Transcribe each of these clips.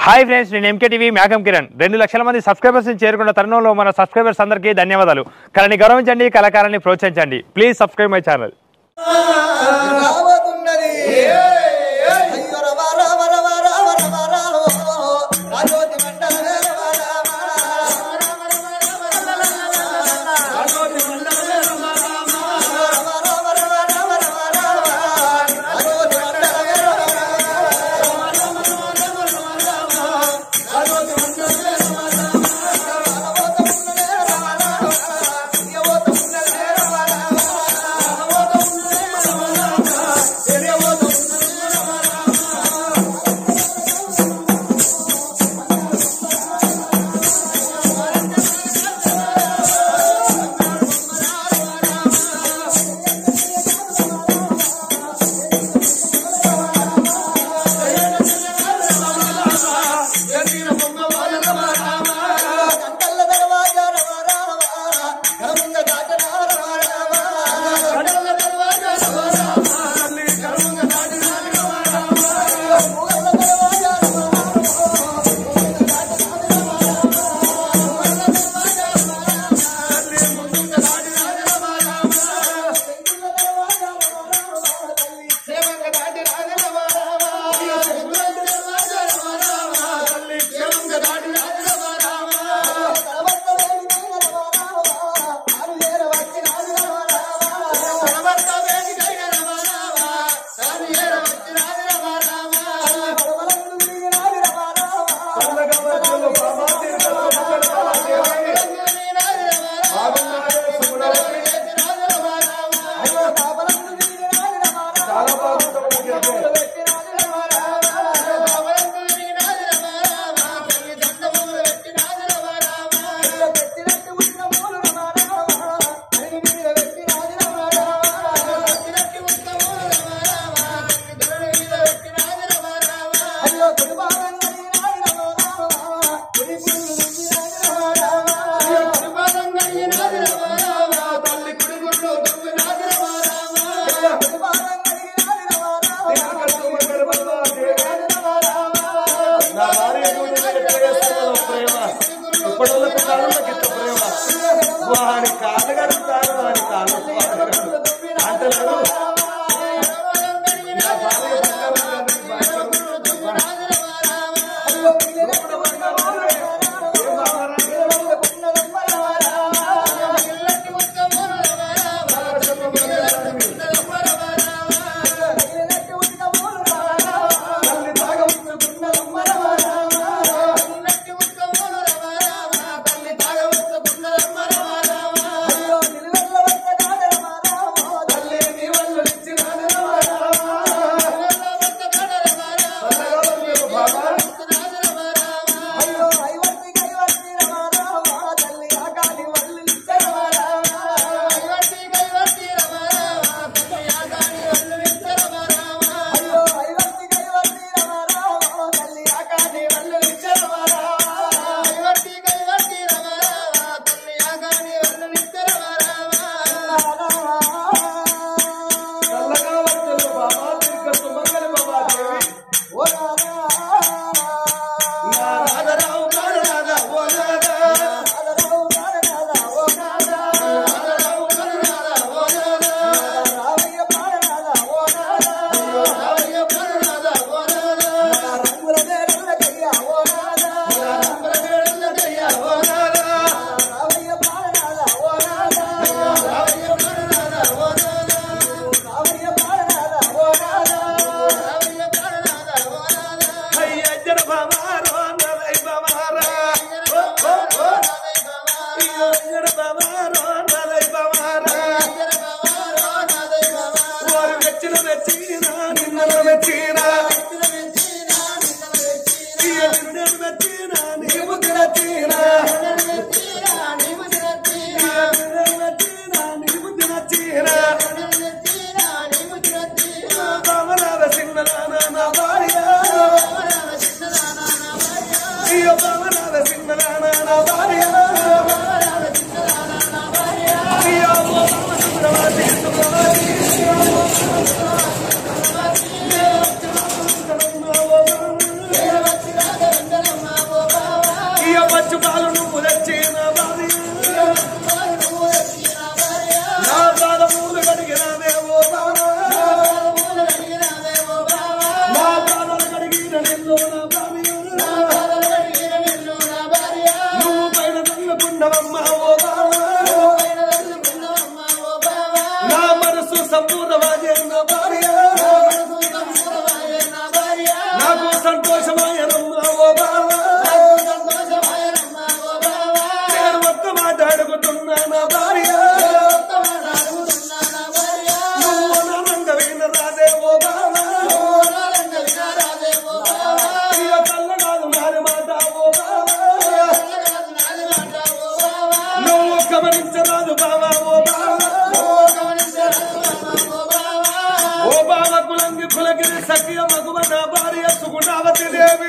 Hi friends నేను MK TV మేఘం కిరణ్ రెండు లక్షల మంది సబ్స్క్రైబర్స్ చేరుకున్న తరుణంలో మన సబ్స్క్రైబర్స్ అందరికీ ధన్యవాదాలు కళని గౌరవించండి కళాకారాన్ని ప్రోత్సహించండి ప్లీజ్ సబ్స్క్రైబ్ మై ఛానల్ రావతున్నది అయ్యో రవ రవ రవ రవ రవ రవ రాజోతి మండలమే రవ రవ రాజోతి మండలమే రవ రవ రవ రవ రవ రవ రవ రాజోతి మండలమే రవ రాజోతి మండలమే రవ రావతున్నదే రవ రవ యవతున్నదే రవ కంటల్ల దర్వాజా రవ రవ కరముంగ దాటన రవ రవ కంటల్ల దర్వాజా రవ రవ కరముంగ దాటన రవ రవ ముగల్ల దర్వాజా రవ వాడి కాళ్ళు కడుగుతారు వాడి కాళ్ళు అంటలేడు నా భార్య బంగారం చల్లగా వచ్చేది బాబా తిరిగి సుమంగళి బాబా దేవి నా రాధరావు కాదు రాధా ఓ రాధా రాధరావు కాదు రాధా ఓ రాధా రావయ్య పాడు రాధా ఓ రాధా రావయ్య పాడు రాధా ఓ రాధా రంగుల వేడులకయ్యా ఓ రాధా రంగుల వేడులకయ్యా ఓ రాధా రావయ్య పాడు రాధా ఓ రాధా రావయ్య పాడు రాధా ఓ రాధా రావయ్య పాడు రాధా ఓ రాధా రావయ్య పాడు రాధా ఓ రాధా అయ్య జన బామారో నలై బామారా ఓ ఓ ఓ అయ్యో జన బామారో నలై బామారా వారు మెచ్చిన మెచ్చిన నిన్నను మెచ్చిన ఇయ్య నిన్నను మెచ్చిన నీవు తినచిన బామరాల సింగరాన నా భార్య అయ్యో బామరాల సింగరాన నా భార్య అయ్యో బామరాల సింగరాన పశుపాలు నువ్వు తెచ్చిన భార్య నా పాదములు కడిగినవేవో బావా నా పాదాలు కడిగిన నిన్ను నా భార్య నువ్వు పైన తల్లుకున్నవమ్మా ఓ బావా నా మనసు సంపూర్ణమాయే నా భార్య నాకు సంతోషమాయనమ్మా ఓ బావా నేను ఒక్క మాట అడుగుతున్నా నా భార్య నువ్వు నా రంగ వీణ రాదే ఓ బావా ఇక కళ్ళగాదు నాని మాట ఓ బావా నువ్వు గమనించరాదు బావా ఓ బావా ఓ బావ కులంగి కులగిరి సఖియ మగువ నా భార్య సుగుణావతి దేవి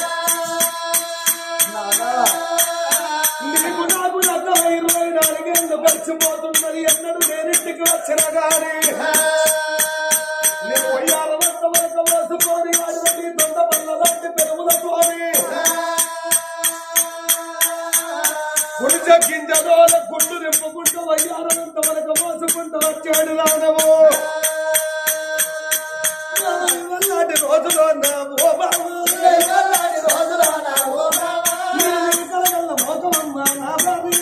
నీకు నాకు నాకు ఇరవై నాలుగేళ్ళు గడిచిపోతున్నది ఎన్నడు నేనింటికి వచ్చిన గాని నేను వయ్యాల వంట వరకు మోసుకొని అటువంటి దొంగ పళ్ళ లాంటి పెరుగులతోని కుడిచ గింజలోల గుడ్డు నింపుకుంటూ వయ్యాలంత వరకు మోసుకుంటూ వచ్చాడు రానవు ఇవల్లాంటి రోజులో నా ఓ బాబు నేను కలగల్ల మోకమమ్మ నా భార్య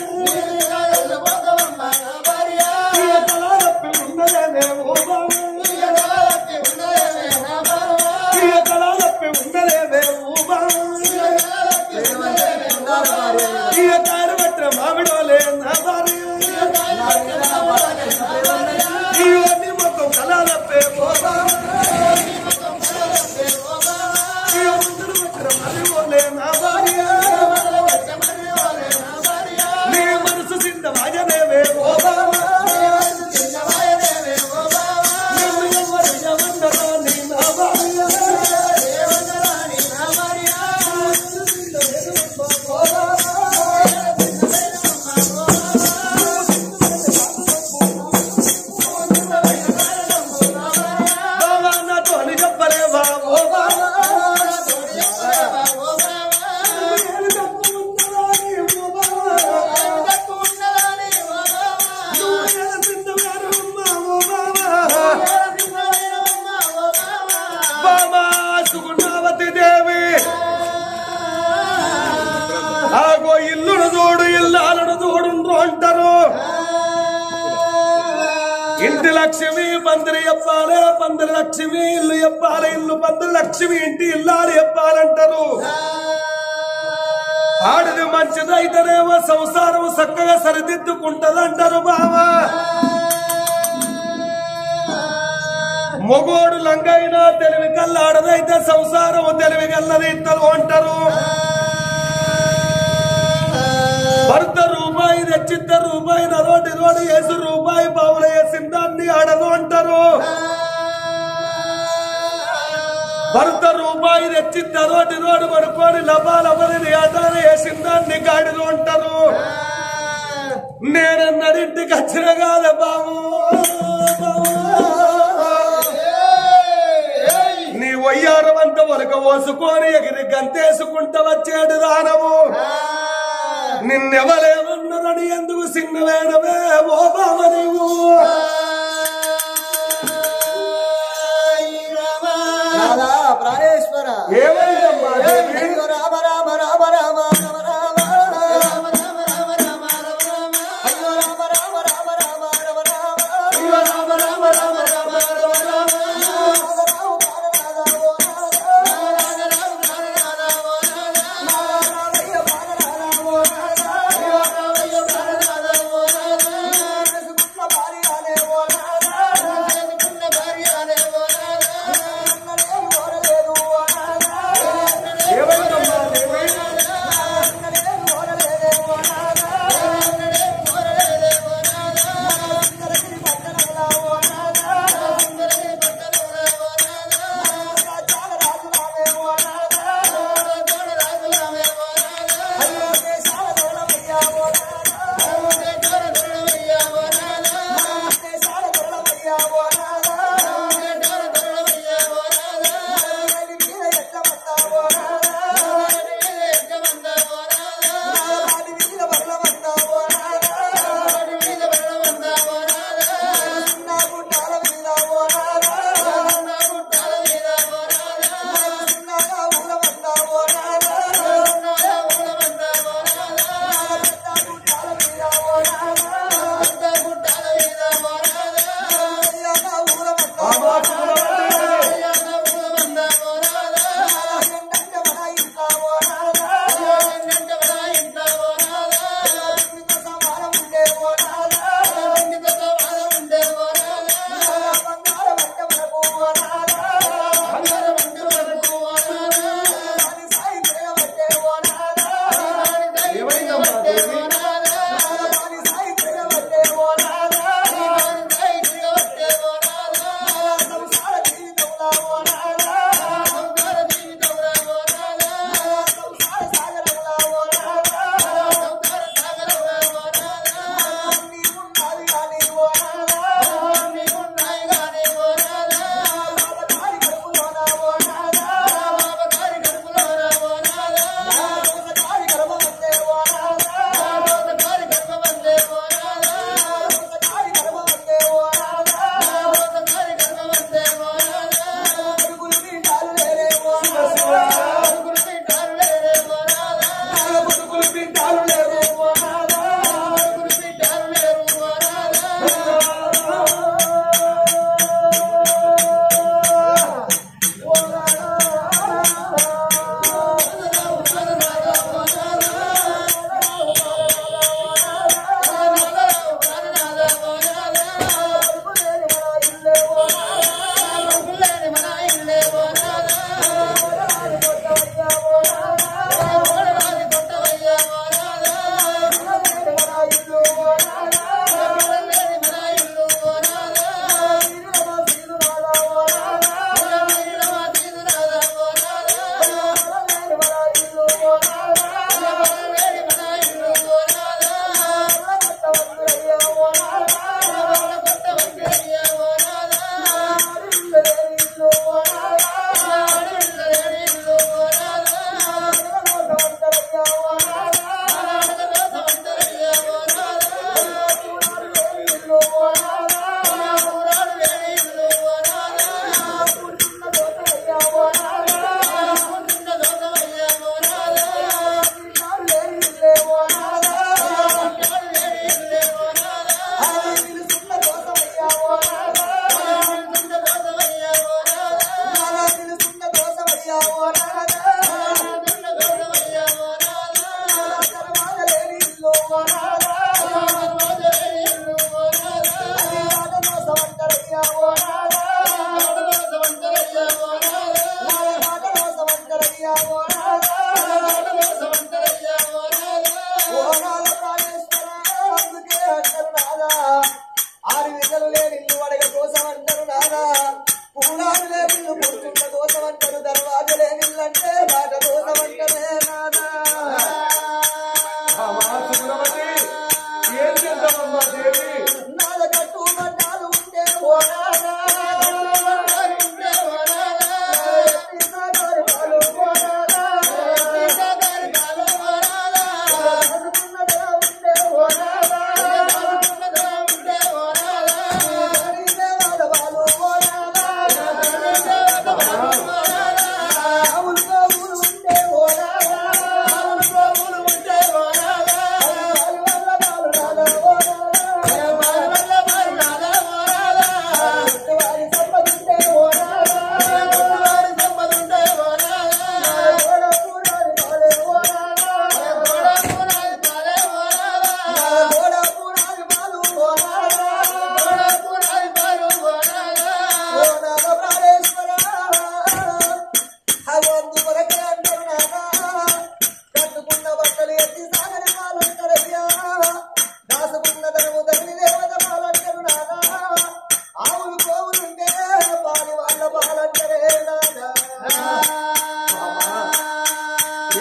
ఈ కళారప్పి ఉన్నదేనే ఓ బాబు ఈ కళారప్పి ఉన్నదేనే ఓ బాబు ఈ కారు పట్ల మామిడోలే నా భార్య ఇవన్నీ మొత్తం కళారప్పే ఓ బాబు ఈ ముందు పట్ల మరివోలే నా భార్య నీ మనసు చింత వాజనేవే ఓ బాబా నిన్ను ఎవ్వరు ఏమన్నరో నీ నా భార్య బాబా నాతో అని చెప్పలేవా ఓ బాబా నేను తప్పు ఉన్నదా నీ ఓ బాబా నువ్వు ఏడ తిన్నవారు అమ్మా ఓ బాబా బాబా సుగుణావతి దేవి ఆగో ఇల్లును చూడు ఇల్లాలను చూడు అంటారు ఇంటి లక్ష్మి పందిరి చెప్పాలి పందిరి లక్ష్మి ఇల్లు చెప్పాలి ఇల్లు పందిరి లక్ష్మి ఇంటి ఇల్లాలు చెప్పాలంటారు ఆడిది మంచిదైతేనేమో సంసారం చక్కగా సరిదిద్దుకుంటదంటారు బావా మొగోడు లంగైనా తెలివి కల్లాడదైతే సంసారం తెలివి కల్లది ఇత్తలు అంటారు భర్త రూపాయి తెచ్చిద్ద రూపాయి నరోటి రోడ్డు వేసి రూపాయి పావుల వేసిన దాన్ని ఆడదు అంటారు భర్త రూపాయి తెచ్చిద్ద రోటి రోడ్డు పడుకొని లబాలబని ఆటాన వేసిన దాన్ని గాడిదు అంటారు నేనన్నడింటికి వచ్చిన కాదు బాబు నీ వయ్యారం అంత వరకు పోసుకొని ఎగిరి గంతేసుకుంటూ వచ్చాడు దానము నిన్నెవలేమన్నారని ఎందుకు సిన్నవేడవే ఓ బావ నీవు రాధా ప్రాణేశ్వర ఏమైందమ్మా దేవి? అయ్యో రామ రామ రామ రామ రామ రామ అయ్యో రామ రామ రామ రామ రామ రామ అయ్యో రామ రామ రామ రామ రామ రామ. ఏమైందమ్మా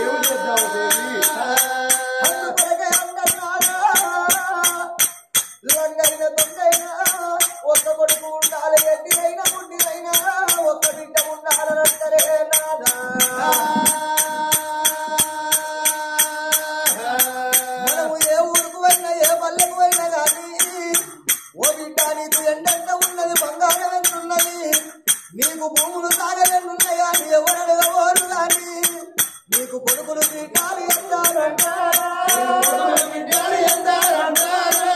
ఏమి చేద్దాము దేవి అందుకొరకే అంటున్నారా, లంగైన దొంగైనా, ఒక్క కొడుకు ఉండాలి ఎడ్డినైనా గుడ్డినైనా ఒక్క బిడ్డ ఉండాలంటారే నాదా మనము ఏ ఊరుకు పోయినా ఏ పల్లెకు పోయినా కానీ ఓ బిడ్డ నీకు ఎండెంత ఉన్నది బంగారం ఎంత ఉన్నది నీకు భూములు సాగలెన్నున్నాయి కానీ ఎవరు అడగబోరు కానీ నీకు కొడుకులు పీఠాలు ఎంతారంటారా కొడుకులు పీఠాలు ఎంతారంటారా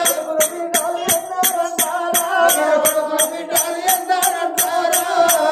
కొడుకులు పీఠాలు ఎంతారంటారా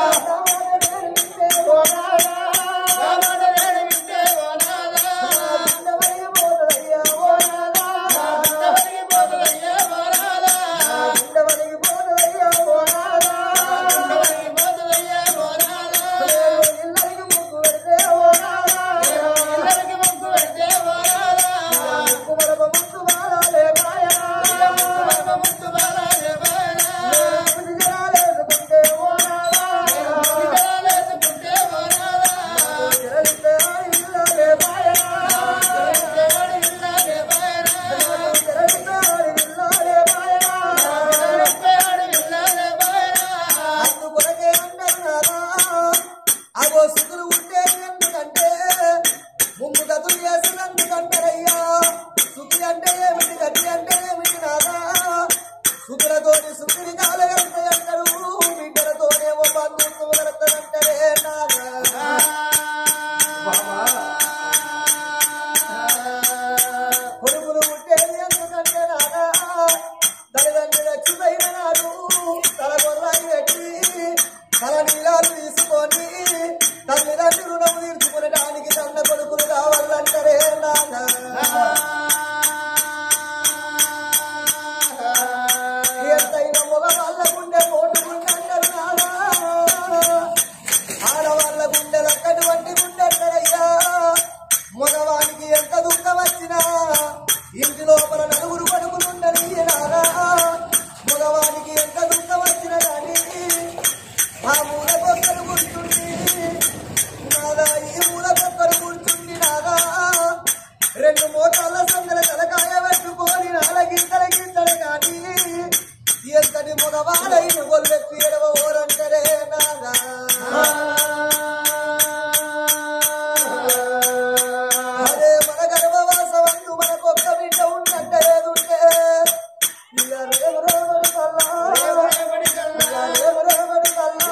అందుకొరకే అంటున్నారా అగో సుతులు ఉంటే ఎందుకంటే ముందు గతులు చేసినందుకంటారయ్యా సుతి అంటే ఏమిటి గతి అంటే ఏమిటి నాదా సుతులతోటి సుతుని కాలగలుగుతాయంటారు బిడ్డలతోనేమో బంధుత్వం కలుగుతాయంటారే నాదా కొడుకులు పుట్టేది ఎందుకంటే నాదా తల్లిదండ్రులు వచ్చిపోయిన నాడు తల గొర్రాయి పెట్టి తల నీళ్ళాలు తీసుకొని తల్లిదండ్రులు రుణము తీర్చుకునడానికి తన్న కొడుకులు కావాలంటారే నాదా ఎంతైనా మగ వాళ్ళ గుండె కోటుకుంటారు నాదా ఆడవాళ్ళ గుండెలక్కటువంటి గుండెలయ్యా మగవానికి ఎంత దుఃఖం వచ్చినా ఇంటి లోపల నలుగురు కొడుకులుండని నారా మగవానికి ఎంత దుఃఖం వచ్చినా కానీ ఆ మూల కొక్కలు కూర్చుండి నాదా ఈ మూల కొక్కలు కూర్చుండి నాదా రెండు మోతాళ్ళ సందల తలకాయ పెట్టుకొని నాల గింతల గింతలు కానీ ఎంతటి మగవాడైన గొల్లెత్తి ఎడవ ఓరంటరే నాదా అరే మన గర్భవాసవంతు మనకొక్క బిడ్డ ఉన్నట్టే లేదుంటే ఇక రేవు రేవడి కల్లా, ఇక రేవు రేవడి కల్లా,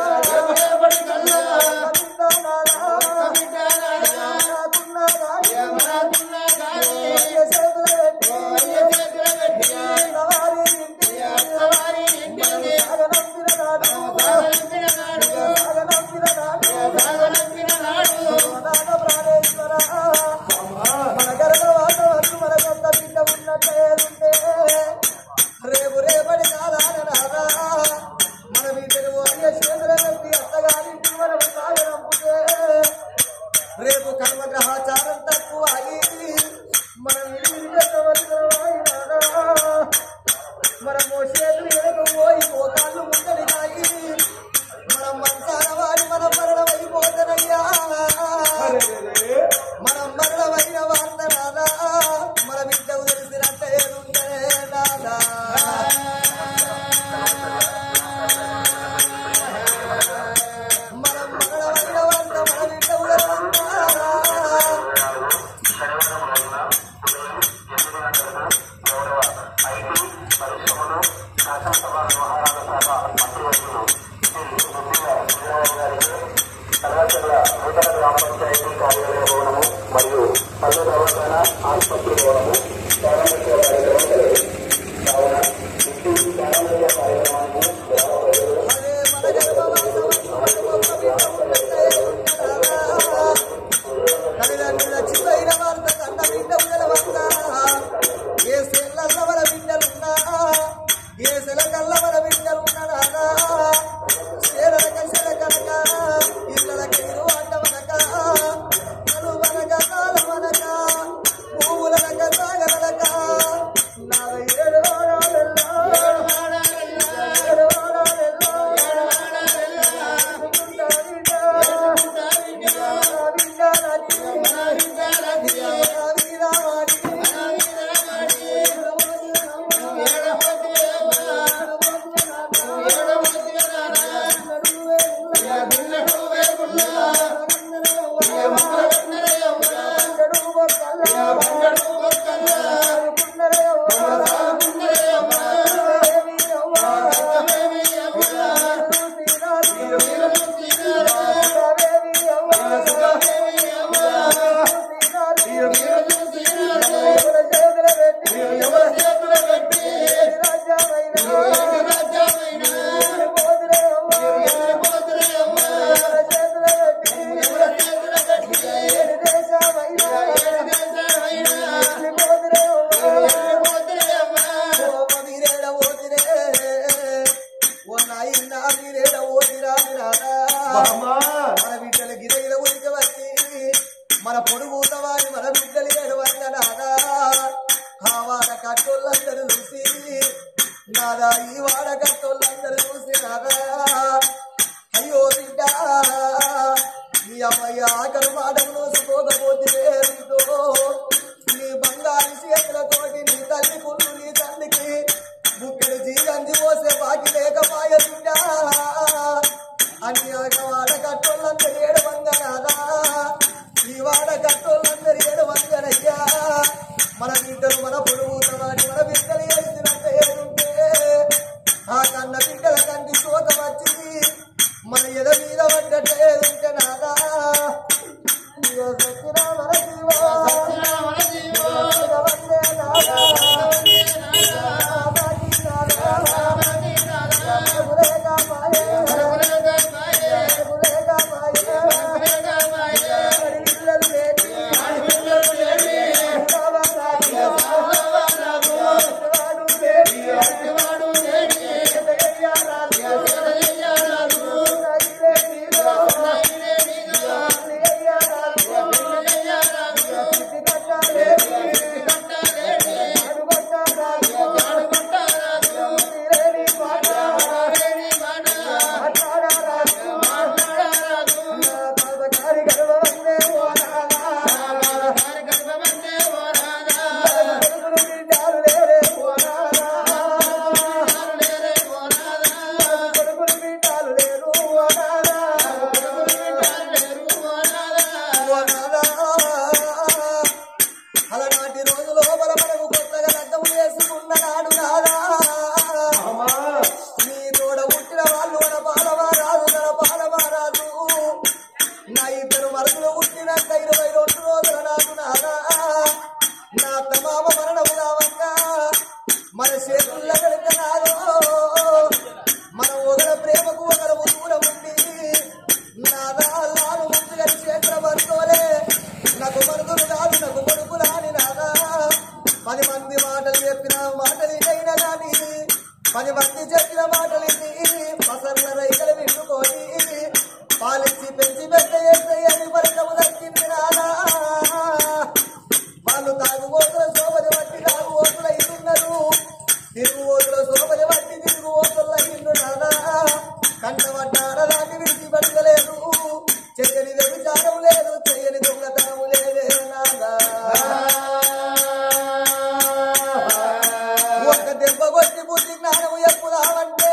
కవితానారా, నాకున్నా గాని, ఏ చేతులు పెట్టి, సవారీ ఇంటి, సాగనంపిన నాడు, సాగనంపిన నాడు, నాద ప్రాణేశ్వర మన గర్భవాసవంతు మనకొక్క బిడ్డ ఉన్నట్టే ఉంటే రేపు రేపటి కాలాన రాదా మన బిడ్డను అన్య చేతుల పెట్టి అత్తగారింటి మనం సాగనంపుతే రేపు కర్మ గ్రహాచారం తక్కువ ఆగి మనం విడివిడి పెట్టవలసిన మనం మోసేతులు ఎనక పోయి మోకాళ్ళు ముందడి తాగి మనం మంచాల వాడి మనం మరణమైపోతానయ్యా మనం మరణమైన వార్త నాదా మన బిడ్డకు తెలిసినట్టే ఉంటనే నాదా మనం మరణమైన వార్త మన బిడ్డకు తెలిసినా అదే మన గర్భవాసం మనకొక్క బిడ్డ ఉన్నట్టే ఉంటనాదా తల్లిదండ్రుల చివైన వార్త కన్న బిడ్డ ఉండవన్నా ఏ సెల్లల్ల మన బిడ్డలున్నా ఏ సెలకల్ల మన బిడ్డలున్నా చేరక చెరకనక ఇళ్ళక ఇరు అంటవనక నలువనక కాలవనక పువ్వులనక సాగరనక నాద ఏడు వారాలెల్లా వారి మన బిడ్డలు ఏడవంగా నాదా ఆ వాడ కట్టోళ్ళందరూ చూసి నాదా ఈ వాడ కట్టోళ్ళందరూ చూసి నాదా అయ్యో బిడ్డ నీ అమ్మయ్య ఆకలి మాటలు నోసుకోకపోతే ఏమిటో నీ బంగారు చేతులతోటి నీ తల్లి పుల్లు నీ తల్లికి ముక్కడి జీగంది పోసే బాకి లేకపాయ బిడ్డ అని వాడ కట్టోళ్ళందరూ ఏడు వందనాదా ఈ వాడ కట్టోళ్ళందరూ ఏడు వందనయ్యా మన బిడ్డలు మన పొడుగు వాటి మన బిడ్డలు వేసినంత ఏడుంటే ఆ కన్న బిడ్డల కంటి శోకం వచ్చి మన ఎద మీద పడ్డట్టే ఉంటే నాదా ఇయ్యో సత్యనామ జీవా. ఇయ్యో వందే నాదా. బాబీ నాదా. గురేగా మాయే. గురేగా మాయే. వాడి పిల్లలు లేని. బాబా రాజు. వాడు లేని. ఎదగయ్యా రాజు. నగిలే నీలో. ఎదగయ్యా రాజు. చిట్టి కట్టాలేని. అడుగొట్టా రాజు. తీరేని పాట. మాట్లాడా రాజు. నా పాదకారి గర్వవందే ఓ నాదా. నలుగురు బిడ్డలు లేరే ఓ నాదా. కొడుకులు బిడ్డలు లేరు ఓ నాదా. ఓ నాదా. అలనాటి రోజు లోపల మనకు కొత్తగా రద్దం వేసుకున్న నాడు నాదా నీ తోడ పుట్టిన వాళ్ళు మన పాలమారాదు మన పాలమారాదు నా ఇద్దరు మరుపులు పుట్టినాక ఇరవై రెండు రోజుల నాకు నాదా నా తమామ మరణము కావంగా మన చేతుల్లో కనుక నాదో మన ఒకరి ప్రేమకు ఒకరు దూరం ఉంది నాదా లాను ముందుగా క్షేత్ర బంధువులే నాకు మరుగులు కాదు నాకు కొడుకు రాని నాదా పది మంది మాటలు చెప్పిన మాటలు ఇదైనా కానీ పది మంది చెప్పిన మాటలు ఇది పసర్ల రైతులు వింటుకొని పాలించి పెంచి పెద్ద చేస్తాయని పరకము దక్కింది నాదా వాళ్ళు తాగుబోతుల శోభని బట్టి తాగుబోతుల ఇస్తున్నారు తిరుగుబోతుల శోభని బట్టి తిరుగుబోతుల ఇల్లు నాదా కంటబడ్డాడ దాన్ని విడిచిపెట్టలేదు చెయ్యని వ్యభిచారం లేదు చెయ్యని దొంగతనం లేదే నాదా ఒక్క దెబ్బ కొట్టి బుద్ధి జ్ఞానము ఎప్పుదామంటే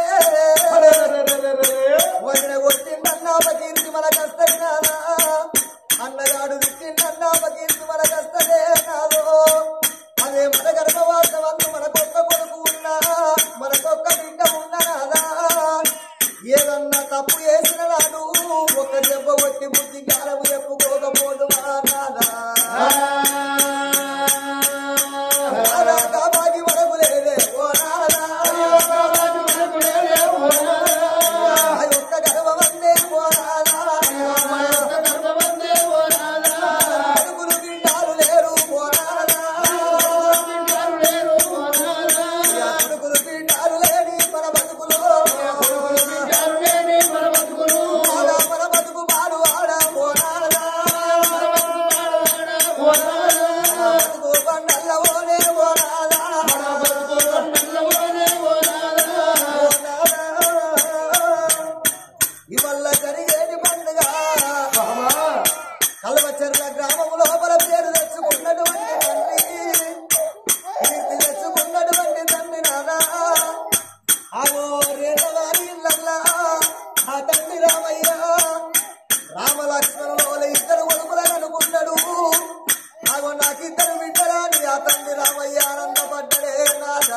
వదిన కొట్టిందన్నా పకీర్తి మన కష్టనాదా అన్నగాడు తిట్టిందన్నా పకీర్తి మన కష్టమే నాదో అదే మన గర్భవాసవంతు మనకొక్క కొడుకు ఉన్నా మనకొక్క బిడ్డ ఉన్ననాదా ఏదన్నా తప్పు చేసిన నాడు ఒక దెబ్బ కొట్టి బుద్ధి జ్ఞానము చెప్పుకోకపోదు నాదా నాదా కామాగి మనకు లేదే ఓ నాదా అది ఒక్క గర్వమందే ఓ నాదా అడుగులు బిడ్డాలు లేరు ఓ నాదా అడుగులు బిడ్డాలు లేని మన బతుకులో నాదా మన బతుకు బాడు ఆడా ఓ నాదా బతుకు బండల్ల ఓనే ఓ నాదా ఓ నాదా ఇవల్ల జరిగేది పండుగ కల్వచర్ల గ్రామం లోపల పేరు తెచ్చుకున్నటువంటి తండ్రి కీర్తి తెచ్చుకున్నటువంటి తండ్రి నాదా ఆగో రేణవారి ఇళ్ళల్లా ఆ తండ్రి రామయ్య రామ లక్ష్మణుల ఇద్దరు కొడుకులను అనుకున్నాడు ఆగో నాకిద్దరు బిడ్డరాని ఆ తండ్రి రామయ్య ఆనందపడ్డడే నాదా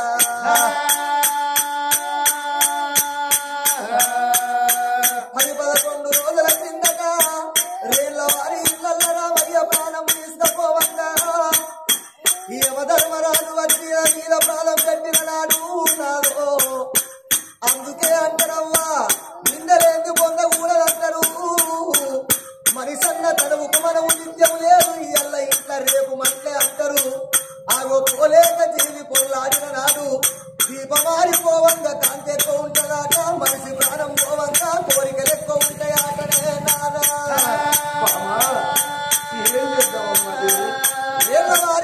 పది పదకొండు రోజుల కిందట రేళ్ల వారి ఇళ్ళ రామయ్య ప్రాణం తీసుకపోవంగా ఈ యమధర్మరాజు వచ్చి నా మీద ప్రాణం పెట్టిన నాడు నాదో అందుకే అంటారవ్వా నిందలేంది పొంద కూడదంటారు మనిషన్న తనవుకు మనము నిత్యం లేదు ఇయ్యల్ల ఇంట్లో రేపు మంటే అంటారు ఆగో పోలేక జీవి పొల్లాడిన నాడు ఈ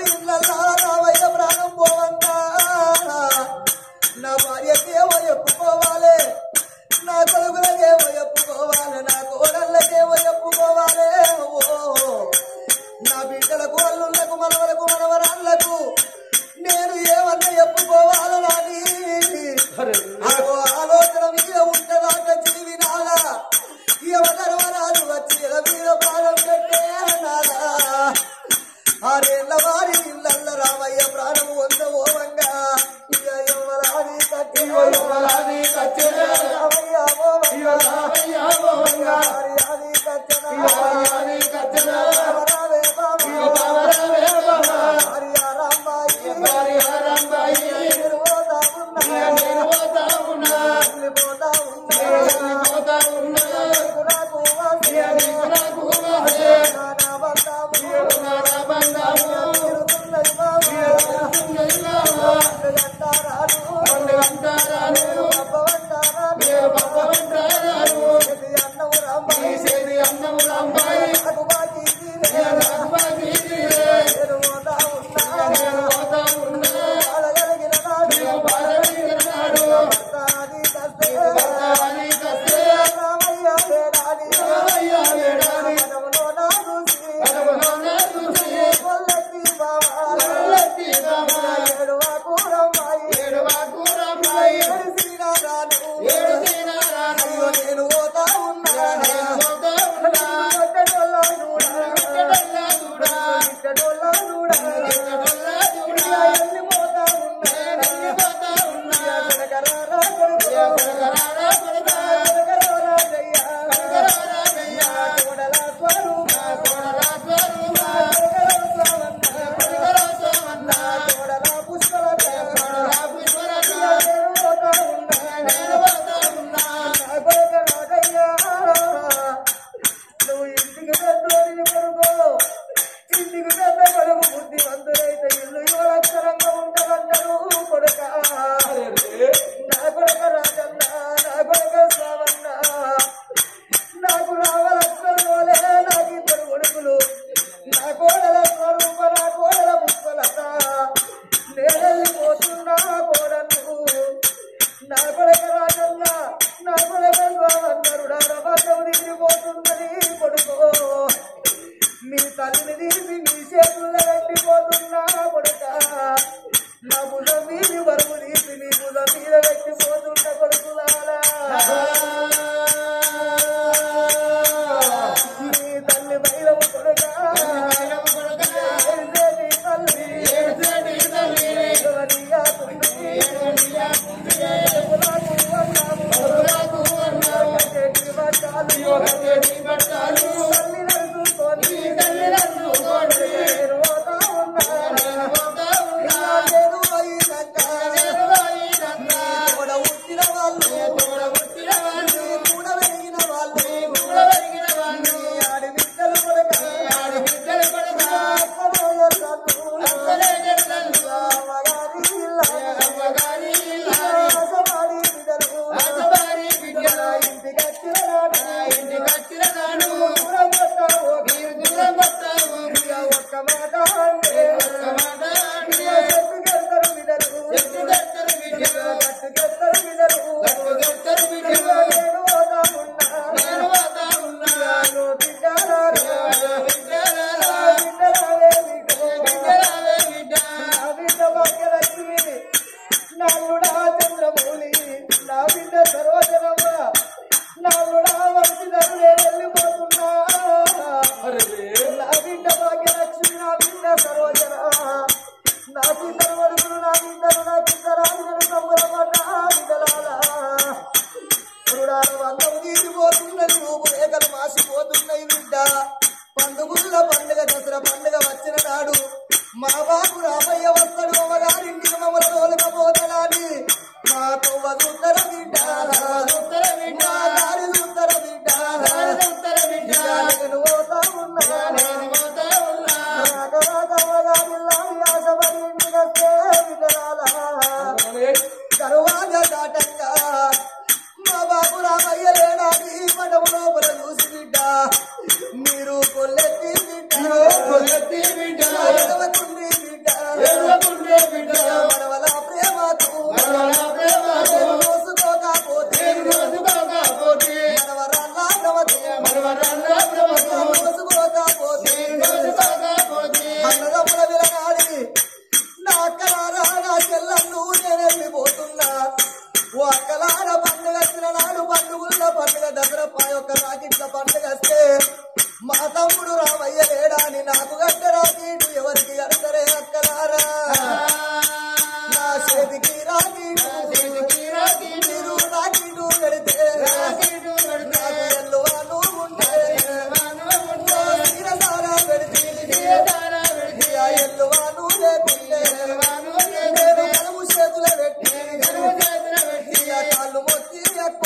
ఇళ్ళల్లా రావయ్య ప్రాణం పోవంగా నా భార్యకేమో చెప్పుకోవాలి నా కొడుకులకేమో చెప్పుకోవాలి నా కోడళ్ళకేమో చెప్పుకోవాలి ఓ నా బిడ్డలకు అల్లుళ్ళకు మనవలకు మనవరాళ్ళకు నేను ఏమన్నా చెప్పుకోవాలని ఆగో ఆలోచన మీద ఉంటదాక జీవి నాలా యువతరవరాలు వచ్చి ఎల మీద ప్రాణం పెట్టే నాలా ఆరేళ్ల వారి ఇళ్ళల్ల రామయ్య ప్రాణం వంద ఓవంగా ఇక యువరాని కట్టి యువరాని కచ్చిన రామయ్య ఓవంగా హరియాని కచ్చిన హరియాని కచ్చిన రామరావే బావరావే బావా హరియారాంబాయి హరియారాంబాయి నిర్వోదా ఉన్నా నిర్వోదా ఉన్నా నిర్వోదా ఉన్నా నిర్వోదా ఉన్నా నాకు వాసి నాకు వాసి నా బందాము నా బందాము తిరుగుతున్నది బావా తిరుగుతున్నది బావా గంటారాను గంటారాను పప్పవంటారాను పప్పవంటారాను ఇది అన్నము రాంబాయి ఇది అన్నము రాంబాయి నాకు బాకీ తీరే నాకు బాకీ తీరే నిర్వోదా ఉన్నా నిర్వోదా ఉన్నా బాధగలిగిన నాడు బాధగలిగిన నాడు భర్తాది కస్తే భర్తాది కస్తే రామయ్య వేడాడి రామయ్య వేడాడి పదములో నా చూసి పదములో నా చూసి కొల్లెత్తి బావా కొల్లెత్తి బావా ఏడువా కూరమ్మాయి ఏడువా కూరమ్మాయి ఏడు శ్రీనారాను ఏడు శ్రీనారాను అయ్యో నేను పోతా ఉన్నా నేను పోతా ఉన్నా కొట్టడోల్లా చూడా కొట్టడోల్లా చూడా కొట్టడోల్లా చూడా కొట్టడోల్లా చూడా ఎల్లి పోతా ఉన్నా ఎల్లి పోతా ఉన్నా కొడకరారా కొడుకు కొడకరారా కొడుకు కొడకరారా జయ్యా కొడకరారా జయ్యా కొడల స్వరూప కొడల స్వరూప కొడకరా స్వరన్న కొడకరా స్వరన్న కొడల పుష్పలత కొడల పుష్పలత నేను పోతా ఉన్నా నేను పోతా ఉన్నా కొడకరా జయ్యా నువ్వు ఇంటికి పెద్దోడిని కొడుకో ఇంటికి పెద్ద కొడుకు బుద్ధివంతుడైతే ఇల్లు యువలక్షరంగా ఉంటదంటారు కొడుక నా కొడుక రాజన్న నా కొడుక స్వామన్న నాకు రావలక్షణోలే నాకు ఇద్దరు కొడుకులు నా కోడల స్వరూప నా కోడల పుష్పలత నేనెళ్ళిపోతున్నా కోడలు నా కొడుక రాజన్న నా కొడుక స్వామన్నరుడా రభసం తిరిగిపోతున్నది కొడుకో నీ తల్లిని తీసి నీ చేతుల్లో పెట్టిపోతున్నా కొడుక నా భుజం మీద బరువు తీసి నీ భుజం మీద పెట్టిపోతున్న కొడుకులారా నీ తల్లి బైరవు కొడుక ఏడ్చేటి తల్లి ఏడ్చేటి తల్లి ఎవరిగా తుంది ఎవరాకు అన్నాము ఎవరాకు అన్నాము కట్టేటి బట్టాలు కట్టేటి బట్టాలు తల్లి నడుచుకొని తల్లి నడుచుకొని నేను పోతా ఉన్నా నేను పోతా ఉన్నా నేను పోయినాక నేను పోయినాక తోడ ఉట్టిన వాళ్ళు తోడ ఉట్టిన వాళ్ళు కూడా పెరిగిన వాళ్ళు కూడా పెరిగిన వాళ్ళు ఆడి బిడ్డలు కొడక ఆడి బిడ్డలు కొడక అక్కడే చెట్లను అక్కడే చెట్లను అమ్మగారి అమ్మగారి అసమారి బిడ్డలు అసమారి బిడ్డలు ఇంటికి వచ్చిన నాడు ఇంటికి వచ్చిన నాడు దూరం కొట్టావు మీరు దూరం కొట్టావు ఇక ఒక్క మాట అంటే ఒక్క మాట అంటే చెట్టుకెళ్తారు బిడ్డలు చెట్టుకెళ్తారు బిడ్డలు గట్టుకెళ్తారు బిడ్డలు గట్టుకెళ్తారు బిడ్డలు నేను పోతా ఉన్నా నేను పోతా ఉన్నా బిడ్డలారా బిడ్డలారా బిడ్డలారే బిడ్డ బిడ్డలారే బిడ్డ నా బిడ్డ భాగ్యలక్ష్మి నాలుడా చంద్రమౌళి నా బిడ్డ సర్వజనమ్మ నాలుడా వంశధరులే వెళ్ళిపోతున్నా నా బిడ్డ భాగ్యలక్ష్మి నా బిడ్డ సర్వజన నా బిడ్డలు వడుకులు నా బిడ్డలు నా బిడ్డ రాజులను సంబరపడ్డా బిడ్డలాలా పురుడాల వందము తీసిపోతున్నది ఊపు రేఖలు మాసిపోతున్నాయి బిడ్డ పండుగుల పండుగ దసరా పండుగ వచ్చిన నాడు మా బాబు రామయ్య వస్తాడు అమ్మగారింటికి మమ్మల్ని తోలుకపోతాడని మా కొవ్వ సుత్తర బిడ్డ సుత్తర బిడ్డ దారి సుత్తర బిడ్డ సుత్తర బిడ్డ నేను పోతా ఉన్నా నేను పోతా ఉన్నా రాక రాక అమ్మగారిల్లా ఆశపడి ఇంటికి వస్తే బిడ్డలాలా తరువాత దాటంగా మా బాబు రామయ్య లేడాది పడవ లోపల చూసి బిడ్డ మీరు కొల్లెత్తి బిడ్డ కొల్లెత్తి బిడ్డ ఎడవకుండి బిడ్డ లేకుండే నేను కలువు చేతుల పెట్టి ఇక కాళ్ళు మొక్కి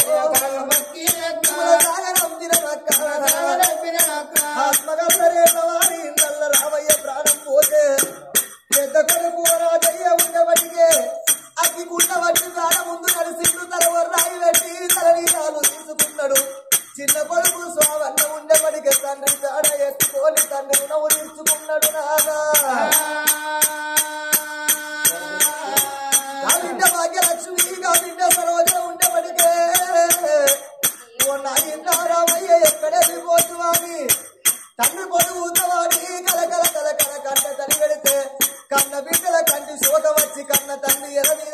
సాగరం తినమక్క ఆత్మగా ప్రేమవారి నల్ల రామయ్య ప్రాణం పోతే పెద్ద కొడుకు రాజయ్య ఉండబట్టికే అగ్గి గుండబట్టి ప్రాణం ముందు నడిచిండు తల రాయి పెట్టి తల నీరాలు తీసుకున్నాడు చిన్న కొడుకు స్వావన్న ఉండబడికే తండ్రి తాడ ఎత్తుకొని తండ్రి నవ్వు తీర్చుకున్నాడు నాగా నా బిడ్డ భాగ్యలక్ష్మి నా బిడ్డ సరోజ ఉండబడికే ఓ నాయన రామయ్య ఎక్కడే పోతువాని తండ్రి పొడుగు ఉన్నవాడి కల కల కల కల కన్న తల్లి పెడితే కన్న బిడ్డల కంటి శోక వచ్చి కన్న తండ్రి ఎరని